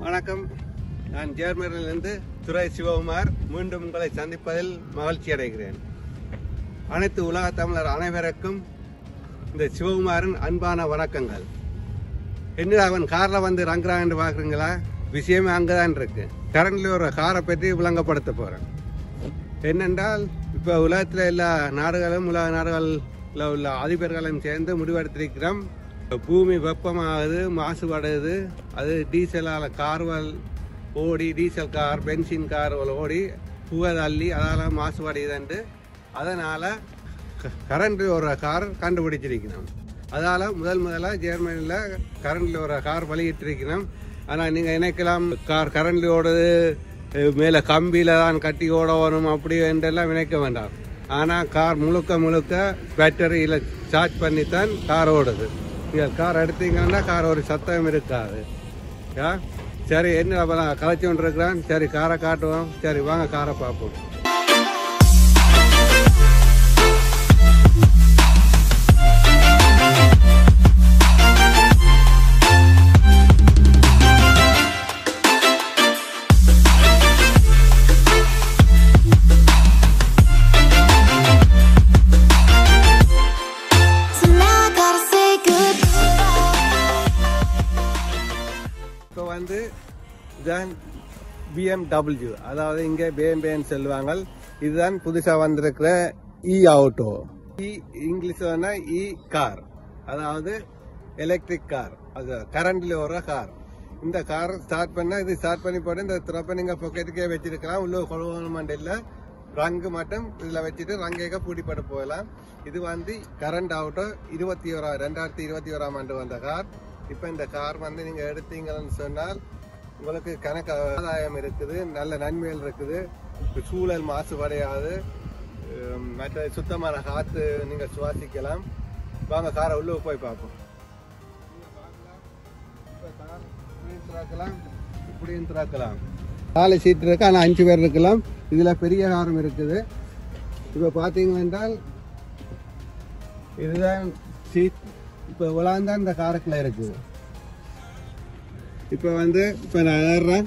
வணக்கம் நான் ஜேர்மனிலிருந்து துரை சிவகுமார் மீண்டும் உங்களை சந்திப்பதில் மகிழ்ச்சி அடைகிறேன் அனைத்து உலக தமிழர் அனைவருக்கும் இந்த சிவகுமாரின் அன்பான வணக்கங்கள் என்னடா அவன் காரில் வந்து இறங்குறான் என்று பார்க்குறீங்களா விஷயமே அங்கே தான் இருக்கு கரண்ட்ல ஒரு காரை பற்றி விளங்கப்படுத்த போகிறேன் என்னென்றால் இப்போ உலகத்தில் எல்லா நாடுகளும் உலக நாடுகளில் உள்ள அதிபர்களும் சேர்ந்து முடிவெடுத்திருக்கிறோம் பூமி வெப்பமாகுது மாசுபடுது அது டீசலால் கார்கள் ஓடி டீசல் கார் பென்சின் கார்கள் ஓடி புகை தள்ளி அதால் மாசுபடுதுன்ட்டு அதனால் கரண்ட் ஒரு கார் கண்டுபிடிச்சிருக்கணும் அதால் முதல் முதலாக ஜெர்மனியில் கரண்டில் ஒரு கார் வெளியிட்டிருக்கணும் ஆனால் நீங்கள் நினைக்கலாம் கார் கரண்டில் ஓடுது மேலே கம்பியில் தான் கட்டி ஓடணும் அப்படி என்றெல்லாம் நினைக்க வேண்டாம் ஆனால் கார் முழுக்க முழுக்க பேட்டரியில் சார்ஜ் பண்ணித்தான் கார் ஓடுது நீங்கள் கார் எடுத்தீங்கன்னா கார் ஒரு சத்தம் இருக்காது யா சரி என்ன அப்போ நான் கலைச்சி கொண்டிருக்கிறேன் சரி காரை காட்டுவோம் சரி வாங்க காரை பார்ப்போம் So now I gotta say goodbye. இப்போ வந்து இதுதான் பிஎம்டபிள்யூ அதாவது இங்கே பிஎம்பின்னு சொல்லுவாங்க இதுதான் புதுசாக வந்திருக்கிற இ ஆட்டோ இ இங்கிலீஷ் வேணா இ கார் அதாவது எலக்ட்ரிக் கார் அது கரண்ட்ல வர கார் இந்த கார் ஸ்டார்ட் பண்ணா இது ஸ்டார்ட் பண்ணி போட்டு இந்த திறப்ப நீங்க பொக்கெட்டுக்கே வச்சிருக்கலாம் உள்ள கொழுவணும் இல்ல ரங்கு மட்டும் இதுல வச்சுட்டு ரங்கேக்க பூட்டிப்பட்டு போகலாம் இது வந்து கரண்ட் ஆட்டோ இருபத்தி ஓரா ரெண்டாயிரத்தி இருபத்தி ஓராம் ஆண்டு வந்த கார் இப்போ இந்த கார் வந்து நீங்க எடுத்தீங்கன்னு சொன்னால் உங்களுக்கு கணக்கு ஆதாயம் இருக்குது நல்ல நன்மைகள் இருக்குது சூழல் மாசுபடையாது ஹம், மற்ற சுத்தமான காற்று நீங்க சுவாசிக்கலாம் வாங்க காரை உள்ள போய் பார்ப்போம் இப்ப கார் இப்படியும் திறக்கலாம், இப்படியும் திறக்கலாம் நாலு சீட் இருக்கு ஆனால் அஞ்சு பேர் இருக்கலாம் இதில் பெரிய காரம் இருக்குது இப்போ பார்த்தீங்க என்றால் இதுதான் சீட் இப்போ உலாந்தான் இந்த காருக்குள்ள இருக்குது இப்போ வந்து இப்போ நான் ஏறுறேன்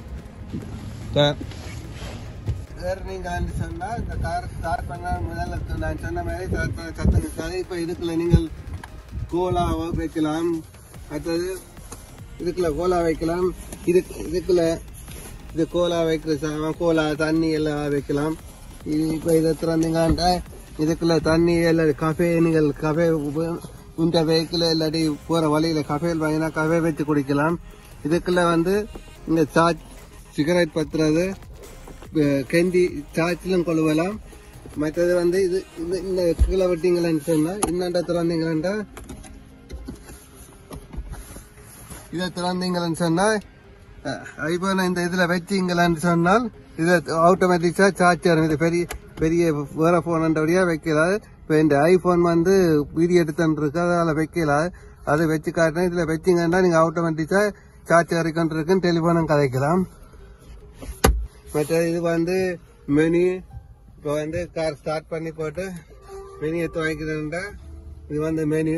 ஏறினீங்கன்னு சொன்னால் இந்த கார் ஸ்டார்ட் பண்ண முதல்ல நான் சொன்ன மாதிரி ஸ்டார்ட் பண்ண சத்தம் இருக்காது இப்போ இதுக்குள்ள நீங்கள் கோலா வைக்கலாம் அடுத்தது இதுக்குள்ள கோலா வைக்கலாம் இது இதுக்குள்ள இது கோலா வைக்கிற சாமான் கோலா தண்ணி எல்லாம் வைக்கலாம் இது இப்போ இதை திறந்தீங்கன்னா இதுக்குள்ள தண்ணி எல்லாம் கஃபே நீங்கள் கஃபே இந்த வெஹிக்கிள் இல்லாட்டி போகிற வழியில் கஃபேல் வாங்கினா கஃபே வச்சு குடிக்கலாம் இதுக்குள்ள வந்து இந்த சார்ஜ் சிகரெட் பத்துறது அஹ் கெண்டி சார்ஜிலும் கொள்ளுவலாம் மற்றது வந்து இது இந்த இந்த கீழே விட்டீங்களேன்னு சொன்னால் இன்னண்ட திறந்தீங்களா இதை திறந்தீங்கன்னு சொன்னால் ஐபோன் இந்த இதில் வச்சீங்களான்னு சொன்னால் இது ஆட்டோமேட்டிக்காக சார்ஜ் ஆகும் இது பெரிய பெரிய வேற ஃபோன்ன்றபடியாக வைக்கலாது இப்போ இந்த ஐஃபோன் வந்து வீடியோ எடுத்துன்னு இருக்கு அதில் வைக்கலாது அதை வச்சு காட்டினா இதில் வச்சிங்கன்னா நீங்கள் ஆட்டோமேட்டிக்காக சார்ஜ் இறக்கிட்டு இருக்குன்னு டெலிஃபோனும் கதைக்கலாம் மற்ற இது வந்து மெனு இப்போ வந்து கார் ஸ்டார்ட் பண்ணி போட்டு மெனு எடுத்து வாங்கிக்கிறேன்டா இது வந்து மெனு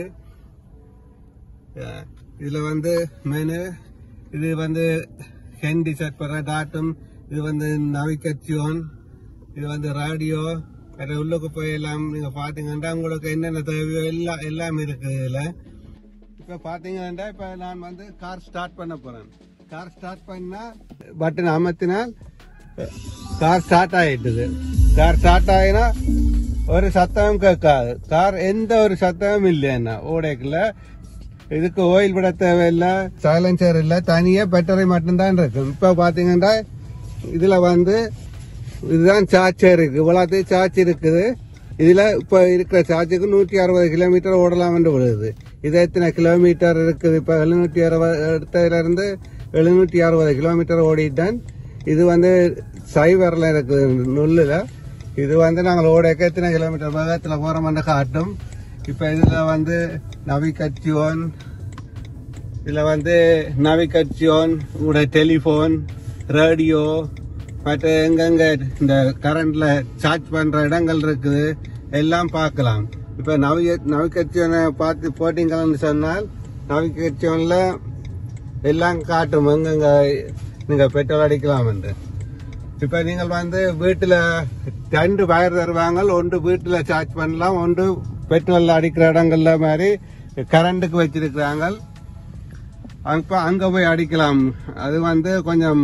இதுல வந்து மெனு இது வந்து ஹெண்டி செட் பண்ற டாட்டும் இது வந்து நவிகேஷன் இது வந்து ரேடியோ அது உள்ளுக்கு போய் எல்லாம் நீங்க பாத்தீங்கன்னா உங்களுக்கு என்னென்ன தேவையோ எல்லாம் எல்லாம் இருக்கு இதுல இப்ப பாத்தீங்கன்னா இப்ப நான் வந்து கார் ஸ்டார்ட் பண்ண போறேன் கார் ஸ்டார்ட் பண்ணா பட்டன் அமர்த்தினால் கார் ஸ்டார்ட் ஆயிட்டுது கார் ஸ்டார்ட் ஆகினா ஒரு சத்தமும் கேட்காது கார் எந்த ஒரு சத்தமும் இல்லைன்னா ஓடைக்குள்ள இதுக்கு ஓயில் விட தேவையில்லை சைலன்சர் இல்லை தனியாக பேட்டரி மட்டும்தான் இருக்கு இப்போ பார்த்தீங்கன்னா இதில் வந்து இதுதான் சார்ஜர் இருக்கு இவ்வளோத்தையும் சார்ஜ் இருக்குது இதில் இப்போ இருக்கிற சார்ஜுக்கு நூற்றி அறுபது கிலோமீட்டர் ஓடலாம்னு விழுது இது எத்தனை கிலோமீட்டர் இருக்குது இப்போ எழுநூற்றி அறுபது எடுத்ததுலேருந்து எழுநூற்றி அறுபது கிலோமீட்டர் ஓடிட்டேன் இது வந்து சைவரில் இருக்குது நுல்லில் இது வந்து நாங்கள் ஓடக்க எத்தனை கிலோமீட்டர் வேகத்தில் போகிறோம்னு காட்டும் இப்போ இதில் வந்து நவிகச்சியோன் இதில் வந்து நவிகச்சியோன் உங்களுடைய டெலிஃபோன் ரேடியோ மற்ற எங்கெங்க இந்த கரண்ட்ல சார்ஜ் பண்ற இடங்கள் இருக்குது எல்லாம் பார்க்கலாம் இப்போ நவி நவிகச்சியோனை பார்த்து போட்டீங்கன்னு சொன்னால் நவிகச்சியோனில் எல்லாம் காட்டும் எங்கெங்க நீங்க பெட்ரோல் அடிக்கலாம் என்று இப்ப நீங்கள் வந்து வீட்டுல ரெண்டு வயர் தருவாங்க ஒன்று வீட்டுல சார்ஜ் பண்ணலாம் ஒன்று பெட்ரோல் அடிக்கிற இடங்கள்ல மாதிரி கரண்ட்டுக்கு வச்சிருக்கிறாங்க அப்ப அங்க போய் அடிக்கலாம் அது வந்து கொஞ்சம்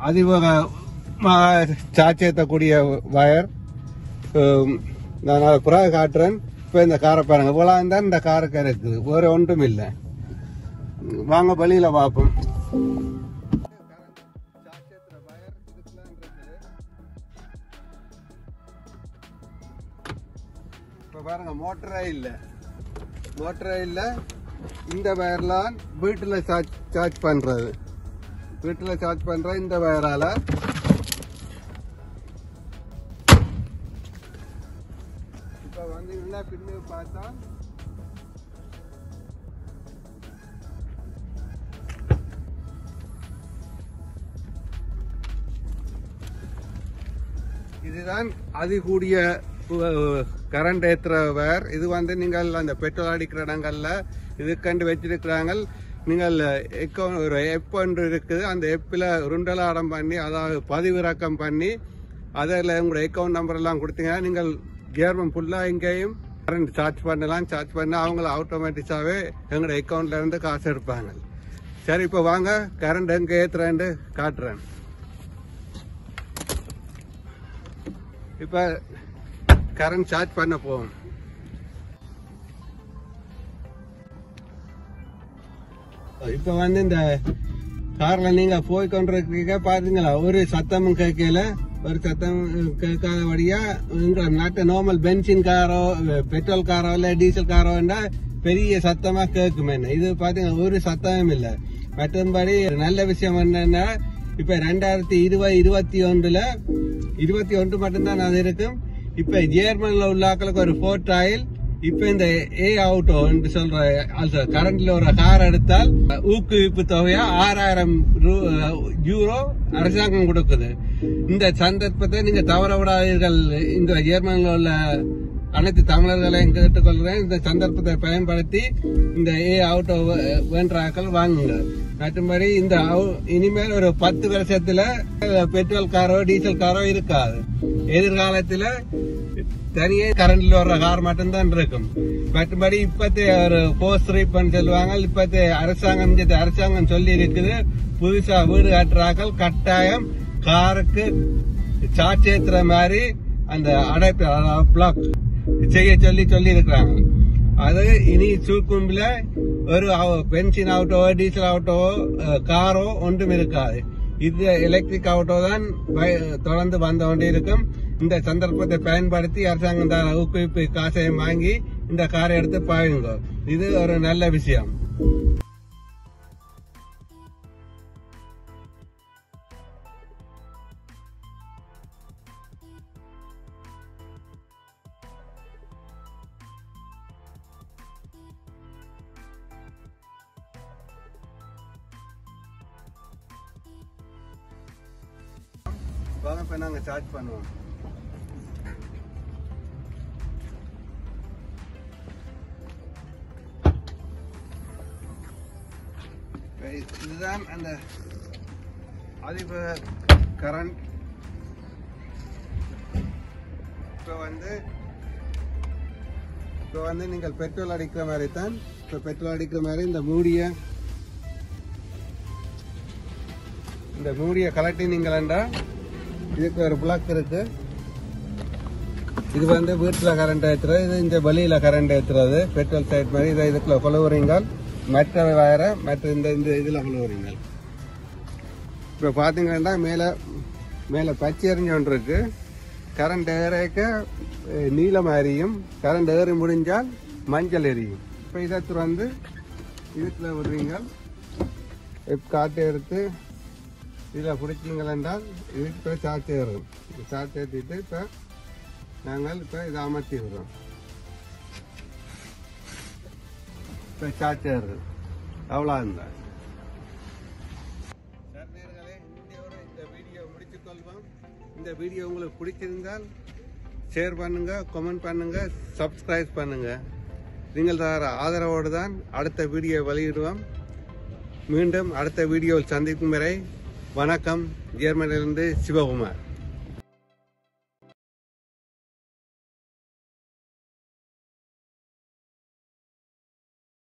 அதிக சார்ஜ் ஏற்றக்கூடிய வயர் ஹம், நான் அதை புறா காட்டுறேன் இப்ப இந்த காரை பாருங்க இவ்வளவு தான் இந்த காருக்கு இருக்குது வேற ஒன்றும் இல்லை வாங்க வெளியில பார்ப்போம் இப்ப பாருங்க மோட்டரே இல்ல மோட்டரே இல்ல இந்த வயர்லாம் வீட்டுல சார்ஜ் சார்ஜ் பண்றது வீட்டுல சார்ஜ் பண்ற இந்த வயரால இப்ப வந்தீங்கன்னா பின்னு பார்த்தா இதுதான் அதிகூடிய கரண்ட் ஏத்துற வேர் இது வந்து நீங்கள் அந்த பெட்ரோல் அடிக்கிற இடங்கள்ல இதுக்கண்டு வச்சிருக்கிறாங்க நீங்கள் account- ஒரு எப் ஒன்று இருக்குது அந்த எப்பில் ருண்டலாடம் பண்ணி அதாவது பதிவிறக்கம் பண்ணி அதில் உங்களோட அக்கௌண்ட் நம்பர் எல்லாம் கொடுத்தீங்கன்னா நீங்கள் கேர்மன் ஃபுல்லாக எங்கேயும் கரண்ட் சார்ஜ் பண்ணலாம் சார்ஜ் பண்ண அவங்கள ஆட்டோமேட்டிக்காகவே எங்களோட அக்கௌண்ட்ல இருந்து காசு எடுப்பாங்க சரி இப்போ வாங்க கரண்ட் எங்கே ஏற்றுறேன்னு காட்டுறேன் இப்ப கரண்ட் சார்ஜ் பண்ண போவோம் இப்ப வந்து இந்த கார்ல நீங்க போய் கொண்டிருக்கீங்க பாத்தீங்களா ஒரு சத்தமும் கேட்கல ஒரு சத்தம் கேட்காதபடியா உங்க நாட்டு நார்மல் பென்சின் காரோ பெட்ரோல் காரோ இல்ல டீசல் காரோன்னா பெரிய சத்தமா கேட்கும் என்ன இது பாத்தீங்கன்னா ஒரு சத்தமும் இல்ல மற்றபடி நல்ல விஷயம் என்னன்னா இப்ப ரெண்டாயிரத்தி இருபது இருபத்தி ஒன்றுல இருபத்தி ஒன்று மட்டும்தான் அது இருக்கும் இப்ப ஜேர்மன்ல உள்ள ஆட்களுக்கு ஒரு ஃபோர்ட் ஆயில் இப்ப இந்த ஏ ஆட்டோ என்று சொல்ற அந்த கரண்ட்ல ஒரு கார் எடுத்தால் ஊக்குவிப்பு தொகையா ஆறாயிரம் யூரோ அரசாங்கம் கொடுக்குது இந்த சந்தர்ப்பத்தை நீங்க தவற விடாதீர்கள் இந்த ஜெர்மனில் உள்ள அனைத்து தமிழர்களையும் கேட்டுக்கொள்கிறேன் இந்த சந்தர்ப்பத்தை பயன்படுத்தி இந்த ஏ ஆட்டோ வேண்டாக்கள் வாங்குங்க மற்றும்படி இந்த au- இனிமேல் ஒரு பத்து வருஷத்துல பெட்ரோல் காரோ டீசல் காரோ இருக்காது எதிர்காலத்துல தனியே கரண்ட்ல வர்ற கார் மட்டும்தான் இருக்கும் மற்றபடி இப்பத்தே ஒரு போஸ்ட் ரீப்பன் சொல்லுவாங்க இப்பத்தே அரசாங்கம் இந்த அரசாங்கம் சொல்லி இருக்குது புதுசா வீடு கட்டுறாக்கள் கட்டாயம் காருக்கு சார்ஜ் ஏத்துற மாதிரி அந்த அடைப்பு பிளாக் செய்ய சொல்லி சொல்லி இருக்கிறாங்க அது இனி சூக்கும்பில் ஒரு பென்சின் ஆகட்டோ டீசல் ஆகட்டோ காரோ ஒன்றும் இருக்காது இது எலக்ட்ரிக் ஆகட்டோ தான் வ- தொடர்ந்து வந்து கொண்டே இருக்கும் இந்த சந்தர்ப்பத்தை பயன்படுத்தி அரசாங்கம் தர ஊக்குவிப்பு காசையும் வாங்கி இந்த காரை எடுத்து பாயுங்க இது ஒரு நல்ல விஷயம் வாங்க இப்ப நாங்க சார்ஜ் பண்ணுவோம் இப்ப இதுதான் அந்த அதிக கரண்ட் இப்போ வந்து இப்போ வந்து நீங்கள் பெட்ரோல் அடிக்கிற மாதிரி தான் இப்போ பெட்ரோல் அடிக்கிற மாதிரி இந்த மூடிய இந்த மூடிய கலட்டினீங்களா இதுக்கு ஒரு பிளாக் இருக்கு இது வந்து வீட்டில் கரண்ட் ஏற்றுறது இது இந்த வெளியில் கரண்ட் ஏற்றுறது பெட்ரோல் சைட் மாதிரி இதை இதுக்குள்ள கொழுவுறீங்க மற்ற வயர மற்ற இந்த இந்த இதில் கொழுவுறீங்க இப்போ பார்த்தீங்கன்னா மேலே மேலே பச்சை எறிஞ்சு ஒன்று இருக்கு கரண்ட் ஏறக்க அஹ், நீலம் எரியும் கரண்ட் ஏறி முடிஞ்சால் மஞ்சள் எரியும் இப்போ இதை வந்து இதுக்குள்ள விடுறீங்க இப்போ காட்டு எடுத்து இதில் பிடிச்சிங்கள் என்றால் இதுக்கு இப்போ சார்ஜ் ஏறும் சார்ஜ் ஏற்றிட்டு இப்போ நாங்கள் இப்போ இதை அமர்த்தி விடுறோம் இப்போ சார்ஜ் ஏறுது அவ்வளோ இருந்தால் நேயர்களே, இந்தியோட இந்த வீடியோ முடித்துக் கொள்வோம் இந்த வீடியோ உங்களுக்கு பிடிச்சிருந்தால் ஷேர் பண்ணுங்க கமெண்ட் பண்ணுங்க சப்ஸ்கிரைப் பண்ணுங்க நீங்கள் தர ஆதரவோடு தான் அடுத்த வீடியோ வெளியிடுவோம் மீண்டும் அடுத்த வீடியோவில் சந்திக்கும் வரை வணக்கம் ஜெர்மனிலிருந்து சிவகுமார்